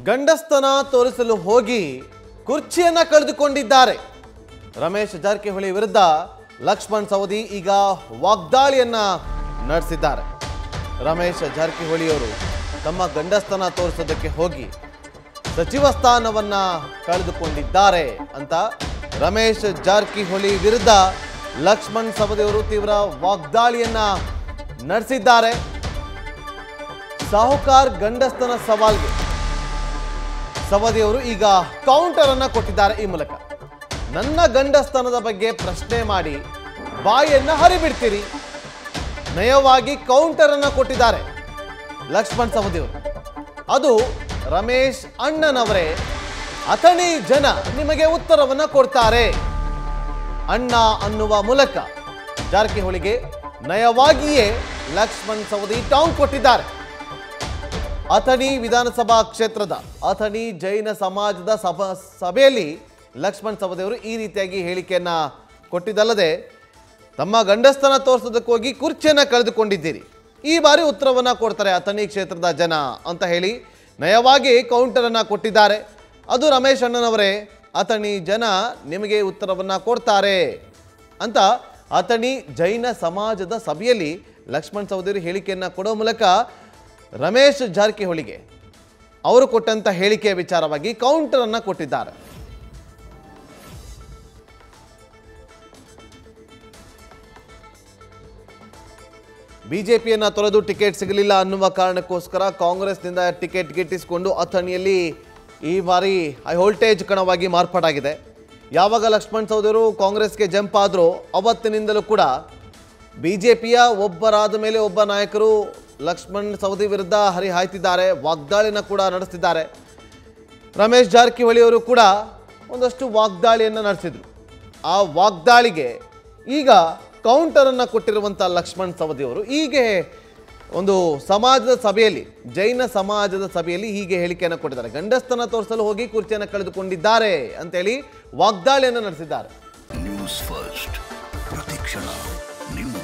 ಗಂಡಸ್ತನ ತೋರಿಸಲು ಹೋಗಿ ಕುರ್ಚಿಯನ್ನ ಕಳೆದುಕೊಂಡಿದ್ದಾರೆ ರಮೇಶ್ ಜಾರಕಿಹೊಳಿ ವಿರುದ್ಧ ಲಕ್ಷ್ಮಣ್ ಸವದಿ ಈಗ ವಾಗ್ದಾಳಿಯನ್ನ ನಡೆಸಿದ್ದಾರೆ ರಮೇಶ್ ಜಾರಕಿಹೊಳಿಯವರು ತಮ್ಮ ಗಂಡಸ್ತನ ತೋರಿಸೋದಕ್ಕೆ ಹೋಗಿ ಸಚಿವ ಸ್ಥಾನವನ್ನ ಕಳೆದುಕೊಂಡಿದ್ದಾರೆ ಅಂತ ರಮೇಶ್ ಜಾರಕಿಹೊಳಿ ವಿರುದ್ಧ ಲಕ್ಷ್ಮಣ್ ಸವದಿಯವರು ತೀವ್ರ ವಾಗ್ದಾಳಿಯನ್ನ ನಡೆಸಿದ್ದಾರೆ ಸಾಹುಕಾರ್ ಗಂಡಸ್ತನ ಸವಾಲ್ಗೆ ಸವದಿಯವರು ಈಗ ಕೌಂಟರ್ ಅನ್ನ ಕೊಟ್ಟಿದ್ದಾರೆ ಈ ಮೂಲಕ ನನ್ನ ಗಂಡಸ್ತನದ ಬಗ್ಗೆ ಪ್ರಶ್ನೆ ಮಾಡಿ ಬಾಯನ್ನ ಹರಿಬಿಡ್ತೀರಿ ನಯವಾಗಿ ಕೌಂಟರ್ ಅನ್ನ ಕೊಟ್ಟಿದ್ದಾರೆ ಲಕ್ಷ್ಮಣ್ ಸವದಿಯವರು ಅದು ರಮೇಶ್ ಅಣ್ಣನವರೇ ಅಥಣಿ ಜನ ನಿಮಗೆ ಉತ್ತರವನ್ನ ಕೊಡ್ತಾರೆ ಅಣ್ಣ ಅನ್ನುವ ಮೂಲಕ ಜಾರಕಿಹೊಳಿಗೆ ನಯವಾಗಿಯೇ ಲಕ್ಷ್ಮಣ್ ಸವದಿ ಟಾಂಗ್ ಕೊಟ್ಟಿದ್ದಾರೆ ಅಥಣಿ ವಿಧಾನಸಭಾ ಕ್ಷೇತ್ರದ ಅಥಣಿ ಜೈನ ಸಮಾಜದ ಸಭಾ ಸಭೆಯಲ್ಲಿ ಲಕ್ಷ್ಮಣ್ ಸವದಿಯವರು ಈ ರೀತಿಯಾಗಿ ಹೇಳಿಕೆಯನ್ನ ಕೊಟ್ಟಿದ್ದಲ್ಲದೆ ತಮ್ಮ ಗಂಡಸ್ತನ ತೋರಿಸೋದಕ್ಕೆ ಹೋಗಿ ಕುರ್ಚಿಯನ್ನ ಕಳೆದುಕೊಂಡಿದ್ದೀರಿ ಈ ಬಾರಿ ಉತ್ತರವನ್ನ ಕೊಡ್ತಾರೆ ಅಥಣಿ ಕ್ಷೇತ್ರದ ಜನ ಅಂತ ಹೇಳಿ ನಯವಾಗಿ ಕೌಂಟರ್ ಅನ್ನ ಕೊಟ್ಟಿದ್ದಾರೆ ಅದು ರಮೇಶ್ ಅಣ್ಣನವರೇ ಅಥಣಿ ಜನ ನಿಮಗೆ ಉತ್ತರವನ್ನ ಕೊಡ್ತಾರೆ ಅಂತ ಅಥಣಿ ಜೈನ ಸಮಾಜದ ಸಭೆಯಲ್ಲಿ ಲಕ್ಷ್ಮಣ್ ಸವದಿಯವರು ಹೇಳಿಕೆಯನ್ನ ಕೊಡೋ ಮೂಲಕ ರಮೇಶ್ ಜಾರಕಿಹೊಳಿಗೆ ಅವರು ಕೊಟ್ಟಂತ ಹೇಳಿಕೆಯ ವಿಚಾರವಾಗಿ ಕೌಂಟರ್ ಅನ್ನ ಕೊಟ್ಟಿದ್ದಾರೆ ಬಿಜೆಪಿಯನ್ನ ತೊರೆದು ಟಿಕೆಟ್ ಸಿಗಲಿಲ್ಲ ಅನ್ನುವ ಕಾರಣಕ್ಕೋಸ್ಕರ ಕಾಂಗ್ರೆಸ್ನಿಂದ ಟಿಕೆಟ್ ಗಿಟ್ಟಿಸಿಕೊಂಡು ಅಥಣಿಯಲ್ಲಿ ಈ ಬಾರಿ ಹೈ ವೋಲ್ಟೇಜ್ ಕಣವಾಗಿ ಮಾರ್ಪಾಟಾಗಿದೆ ಯಾವಾಗ ಲಕ್ಷ್ಮಣ್ ಸವದಿಯವರು ಕಾಂಗ್ರೆಸ್ಗೆ ಜಂಪ್ ಆದರೂ ಅವತ್ತಿನಿಂದಲೂ ಕೂಡ ಬಿಜೆಪಿಯ ಒಬ್ಬರಾದ ಮೇಲೆ ಒಬ್ಬ ನಾಯಕರು ಲಕ್ಷ್ಮಣ್ ಸವದಿ ವಿರುದ್ಧ ಹರಿಹಾಯ್ತಿದ್ದಾರೆ ವಾಗ್ದಾಳಿನ ಕೂಡ ನಡೆಸ್ತಿದ್ದಾರೆ ರಮೇಶ್ ಜಾರಕಿಹೊಳಿ ಅವರು ಕೂಡ ಒಂದಷ್ಟು ವಾಗ್ದಾಳಿಯನ್ನು ನಡೆಸಿದರು ಆ ವಾಗ್ದಾಳಿಗೆ ಈಗ ಕೌಂಟರನ್ನು ಕೊಟ್ಟಿರುವಂಥ ಲಕ್ಷ್ಮಣ್ ಸವದಿ ಅವರು ಹೀಗೆ ಒಂದು ಸಮಾಜದ ಸಭೆಯಲ್ಲಿ ಜೈನ ಸಮಾಜದ ಸಭೆಯಲ್ಲಿ ಹೀಗೆ ಹೇಳಿಕೆಯನ್ನು ಕೊಟ್ಟಿದ್ದಾರೆ ಗಂಡಸ್ತನ ತೋರಿಸಲು ಹೋಗಿ ಕುರ್ಚಿಯನ್ನು ಕಳೆದುಕೊಂಡಿದ್ದಾರೆ ಅಂತೇಳಿ ವಾಗ್ದಾಳಿಯನ್ನು ನಡೆಸಿದ್ದಾರೆ ನ್ಯೂಸ್ ಫಸ್ಟ್ ಪ್ರತಿಕ್ಷಣ ನಿಮ್ಮ